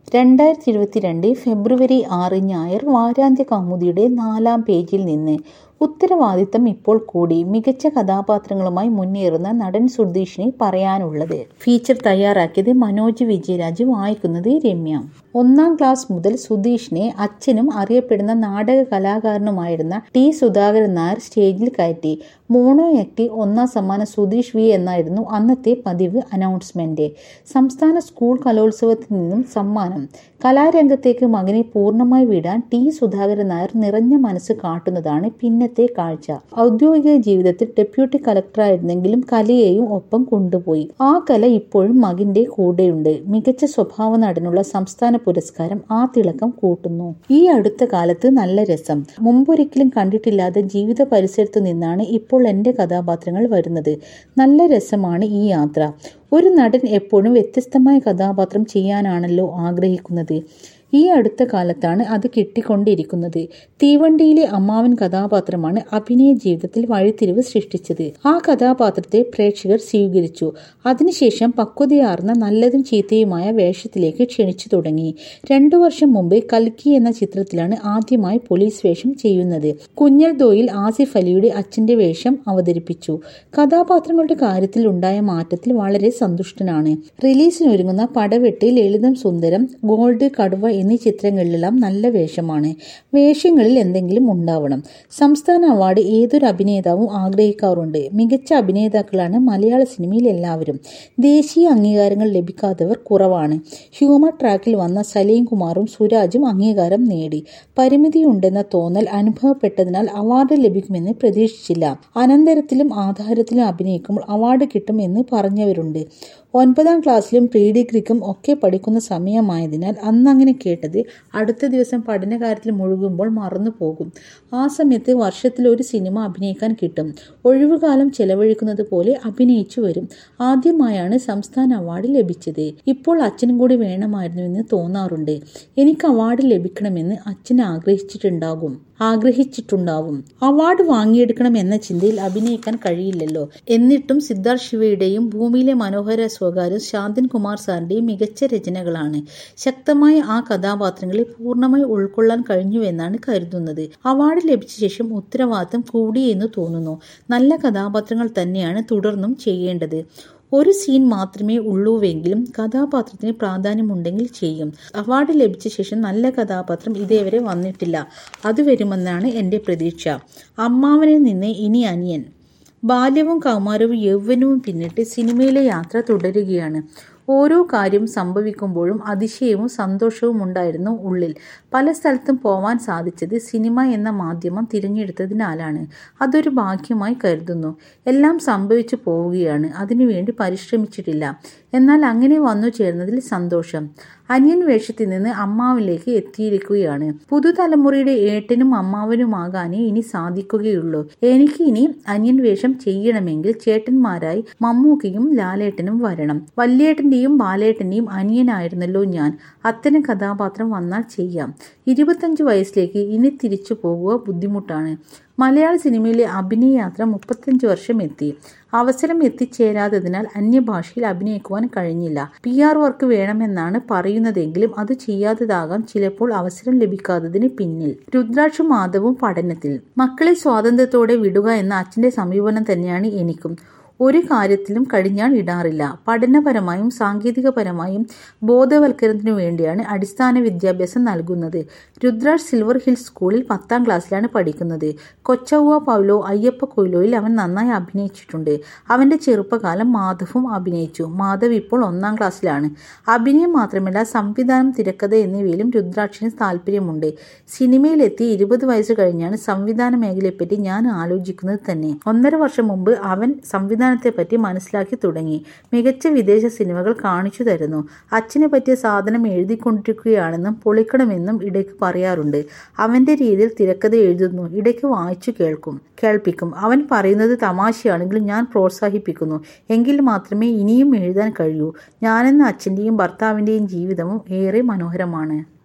രണ്ടായിരത്തി ഇരുപത്തിരണ്ട് ഫെബ്രുവരി ആറ് ഞായർ വാരാന്ത്യ കൗമുദിയുടെ നാലാം പേജിൽ നിന്ന് ഉത്തരവാദിത്തം ഇപ്പോൾ കൂടി മികച്ച കഥാപാത്രങ്ങളുമായി മുന്നേറുന്ന നടൻ സുധീഷിനെ പറയാനുള്ളത് ഫീച്ചർ തയ്യാറാക്കിയത് മനോജ് വിജയരാജ് വായിക്കുന്നത് രമ്യ ഒന്നാം ക്ലാസ് മുതൽ സുധീഷിനെ അച്ഛനും അറിയപ്പെടുന്ന നാടക കലാകാരനുമായിരുന്ന ടി സുധാകരൻ നായർ സ്റ്റേജിൽ കയറ്റി മോണോ ആക്ടി ഒന്നാം സമ്മാനം സുധീഷ് വി എന്നായിരുന്നു അന്നത്തെ പതിവ് അനൗൺസ്മെന്റ് സംസ്ഥാന സ്കൂൾ കലോത്സവത്തിൽ നിന്നും സമ്മാനം കലാരംഗത്തേക്ക് മകനെ പൂർണ്ണമായി വിടാൻ ടി സുധാകരൻ നായർ നിറഞ്ഞ മനസ്സ് കാട്ടുന്നതാണ് പിന്നത്തെ കാഴ്ച ഔദ്യോഗിക ജീവിതത്തിൽ ഡെപ്യൂട്ടി കളക്ടറായിരുന്നെങ്കിലും കലയെയും ഒപ്പം കൊണ്ടുപോയി ആ കല ഇപ്പോഴും മകന്റെ കൂടെയുണ്ട് മികച്ച സ്വഭാവ നടനുള്ള സംസ്ഥാന പുരസ്കാരം ആ തിളക്കം കൂട്ടുന്നു ഈ അടുത്ത കാലത്ത് നല്ല രസം മുമ്പൊരിക്കലും കണ്ടിട്ടില്ലാത്ത ജീവിത പരിസരത്തു നിന്നാണ് ഇപ്പോൾ എന്റെ കഥാപാത്രങ്ങൾ വരുന്നത് നല്ല രസമാണ് ഈ യാത്ര ഒരു നടൻ എപ്പോഴും വ്യത്യസ്തമായ കഥാപാത്രം ചെയ്യാനാണല്ലോ ആഗ്രഹിക്കുന്നത് ഈ അടുത്ത കാലത്താണ് അത് കിട്ടിക്കൊണ്ടിരിക്കുന്നത് തീവണ്ടിയിലെ അമ്മാവൻ കഥാപാത്രമാണ് അഭിനയ ജീവിതത്തിൽ വഴിത്തിരിവ് സൃഷ്ടിച്ചത് ആ കഥാപാത്രത്തെ പ്രേക്ഷകർ സ്വീകരിച്ചു അതിനുശേഷം പക്വതയാർന്ന നല്ലതും ചീത്തയുമായ വേഷത്തിലേക്ക് ക്ഷണിച്ചു തുടങ്ങി രണ്ടു വർഷം മുമ്പ് കൽക്കി എന്ന ചിത്രത്തിലാണ് ആദ്യമായി പോലീസ് വേഷം ചെയ്യുന്നത് കുഞ്ഞൽ ദോയിൽ ആസിഫ് അലിയുടെ അച്ഛന്റെ വേഷം അവതരിപ്പിച്ചു കഥാപാത്രങ്ങളുടെ കാര്യത്തിൽ ഉണ്ടായ മാറ്റത്തിൽ വളരെ സന്തുഷ്ടനാണ് റിലീസിനൊരുങ്ങുന്ന പടവെട്ട് ലളിതം സുന്ദരം ഗോൾഡ് കടുവ എന്നീ ചിത്രങ്ങളിലെല്ലാം നല്ല വേഷമാണ് വേഷങ്ങളിൽ എന്തെങ്കിലും ഉണ്ടാവണം സംസ്ഥാന അവാർഡ് ഏതൊരു അഭിനേതാവും ആഗ്രഹിക്കാറുണ്ട് മികച്ച അഭിനേതാക്കളാണ് മലയാള സിനിമയിൽ എല്ലാവരും ദേശീയ അംഗീകാരങ്ങൾ ലഭിക്കാത്തവർ കുറവാണ് ഹ്യൂമർ ട്രാക്കിൽ വന്ന സലീം കുമാറും സുരാജും അംഗീകാരം നേടി പരിമിതിയുണ്ടെന്ന തോന്നൽ അനുഭവപ്പെട്ടതിനാൽ അവാർഡ് ലഭിക്കുമെന്ന് പ്രതീക്ഷിച്ചില്ല അനന്തരത്തിലും ആധാരത്തിലും അഭിനയിക്കുമ്പോൾ അവാർഡ് കിട്ടും എന്ന് പറഞ്ഞവരുണ്ട് ഒൻപതാം ക്ലാസ്സിലും പ്രീ ഡിഗ്രിക്കും ഒക്കെ പഠിക്കുന്ന സമയമായതിനാൽ അന്ന് അങ്ങനെ കേട്ടത് അടുത്ത ദിവസം പഠനകാര്യത്തിൽ മുഴുകുമ്പോൾ മറന്നു പോകും ആ സമയത്ത് വർഷത്തിൽ ഒരു സിനിമ അഭിനയിക്കാൻ കിട്ടും ഒഴിവുകാലം ചെലവഴിക്കുന്നത് പോലെ അഭിനയിച്ചു വരും ആദ്യമായാണ് സംസ്ഥാന അവാർഡ് ലഭിച്ചത് ഇപ്പോൾ അച്ഛനും കൂടി വേണമായിരുന്നുവെന്ന് തോന്നാറുണ്ട് എനിക്ക് അവാർഡ് ലഭിക്കണമെന്ന് അച്ഛൻ ആഗ്രഹിച്ചിട്ടുണ്ടാകും ആഗ്രഹിച്ചിട്ടുണ്ടാവും അവാർഡ് വാങ്ങിയെടുക്കണം എന്ന ചിന്തയിൽ അഭിനയിക്കാൻ കഴിയില്ലല്ലോ എന്നിട്ടും സിദ്ധാർത്ഥ് ശിവയുടെയും ഭൂമിയിലെ മനോഹര സ്വകാര്യം ശാന്തൻ കുമാർ സാറിന്റെയും മികച്ച രചനകളാണ് ശക്തമായ ആ കഥാപാത്രങ്ങളെ പൂർണ്ണമായി ഉൾക്കൊള്ളാൻ കഴിഞ്ഞുവെന്നാണ് കരുതുന്നത് അവാർഡ് ലഭിച്ച ശേഷം ഉത്തരവാദിത്തം കൂടിയെന്ന് തോന്നുന്നു നല്ല കഥാപാത്രങ്ങൾ തന്നെയാണ് തുടർന്നും ചെയ്യേണ്ടത് ഒരു സീൻ മാത്രമേ ഉള്ളൂവെങ്കിലും കഥാപാത്രത്തിന് പ്രാധാന്യമുണ്ടെങ്കിൽ ചെയ്യും അവാർഡ് ലഭിച്ച ശേഷം നല്ല കഥാപാത്രം ഇതേവരെ വന്നിട്ടില്ല അത് വരുമെന്നാണ് എൻ്റെ പ്രതീക്ഷ അമ്മാവനിൽ നിന്ന് ഇനി അനിയൻ ബാല്യവും കൗമാരവും യൗവനവും പിന്നിട്ട് സിനിമയിലെ യാത്ര തുടരുകയാണ് ഓരോ കാര്യം സംഭവിക്കുമ്പോഴും അതിശയവും സന്തോഷവും ഉണ്ടായിരുന്നു ഉള്ളിൽ പല സ്ഥലത്തും പോവാൻ സാധിച്ചത് സിനിമ എന്ന മാധ്യമം തിരഞ്ഞെടുത്തതിനാലാണ് അതൊരു ഭാഗ്യമായി കരുതുന്നു എല്ലാം സംഭവിച്ചു പോവുകയാണ് അതിനുവേണ്ടി പരിശ്രമിച്ചിട്ടില്ല എന്നാൽ അങ്ങനെ വന്നു ചേർന്നതിൽ സന്തോഷം അനിയൻ വേഷത്തിൽ നിന്ന് അമ്മാവിലേക്ക് എത്തിയിരിക്കുകയാണ് പുതുതലമുറയുടെ ഏട്ടനും അമ്മാവനുമാകാനേ ഇനി സാധിക്കുകയുള്ളൂ എനിക്ക് ഇനി അനിയൻ വേഷം ചെയ്യണമെങ്കിൽ ചേട്ടന്മാരായി മമ്മൂക്കയും ലാലേട്ടനും വരണം വല്യേട്ടന്റെയും ബാലേട്ടന്റെയും അനിയനായിരുന്നല്ലോ ഞാൻ അത്തരം കഥാപാത്രം വന്നാൽ ചെയ്യാം ഇരുപത്തഞ്ച് വയസ്സിലേക്ക് ഇനി തിരിച്ചു പോകുക ബുദ്ധിമുട്ടാണ് മലയാള സിനിമയിലെ അഭിനയ യാത്ര മുപ്പത്തഞ്ച് വർഷം എത്തി അവസരം എത്തിച്ചേരാത്തതിനാൽ അന്യഭാഷയിൽ അഭിനയിക്കുവാൻ കഴിഞ്ഞില്ല പി ആർ വർക്ക് വേണമെന്നാണ് പറയുന്നതെങ്കിലും അത് ചെയ്യാത്തതാകാം ചിലപ്പോൾ അവസരം ലഭിക്കാത്തതിന് പിന്നിൽ രുദ്രാക്ഷ മാധവും പഠനത്തിൽ മക്കളെ സ്വാതന്ത്ര്യത്തോടെ വിടുക എന്ന അച്ഛന്റെ സമീപനം തന്നെയാണ് എനിക്കും ഒരു കാര്യത്തിലും കടിഞ്ഞാൺ ഇടാറില്ല പഠനപരമായും സാങ്കേതികപരമായും ബോധവൽക്കരണത്തിനു വേണ്ടിയാണ് അടിസ്ഥാന വിദ്യാഭ്യാസം നൽകുന്നത് രുദ്രാജ് സിൽവർ ഹിൽസ് സ്കൂളിൽ പത്താം ക്ലാസ്സിലാണ് പഠിക്കുന്നത് കൊച്ചൗവ പൗലോ അയ്യപ്പ കൊയിലോയിൽ അവൻ നന്നായി അഭിനയിച്ചിട്ടുണ്ട് അവന്റെ ചെറുപ്പകാലം മാധവും അഭിനയിച്ചു മാധവ് ഇപ്പോൾ ഒന്നാം ക്ലാസ്സിലാണ് അഭിനയം മാത്രമല്ല സംവിധാനം തിരക്കഥ എന്നിവയിലും രുദ്രാക്ഷിന് താല്പര്യമുണ്ട് സിനിമയിലെത്തി ഇരുപത് വയസ്സ് കഴിഞ്ഞാണ് സംവിധാന മേഖലയെപ്പറ്റി ഞാൻ ആലോചിക്കുന്നത് തന്നെ ഒന്നര വർഷം മുമ്പ് അവൻ സംവിധാന പറ്റി മനസ്സിലാക്കി തുടങ്ങി മികച്ച വിദേശ സിനിമകൾ കാണിച്ചു തരുന്നു അച്ഛനെ പറ്റിയ സാധനം എഴുതിക്കൊണ്ടിരിക്കുകയാണെന്നും പൊളിക്കണമെന്നും ഇടയ്ക്ക് പറയാറുണ്ട് അവന്റെ രീതിയിൽ തിരക്കഥ എഴുതുന്നു ഇടയ്ക്ക് വായിച്ചു കേൾക്കും കേൾപ്പിക്കും അവൻ പറയുന്നത് തമാശയാണെങ്കിലും ഞാൻ പ്രോത്സാഹിപ്പിക്കുന്നു എങ്കിൽ മാത്രമേ ഇനിയും എഴുതാൻ കഴിയൂ ഞാനെന്ന അച്ഛൻ്റെയും ഭർത്താവിൻ്റെയും ജീവിതവും ഏറെ മനോഹരമാണ്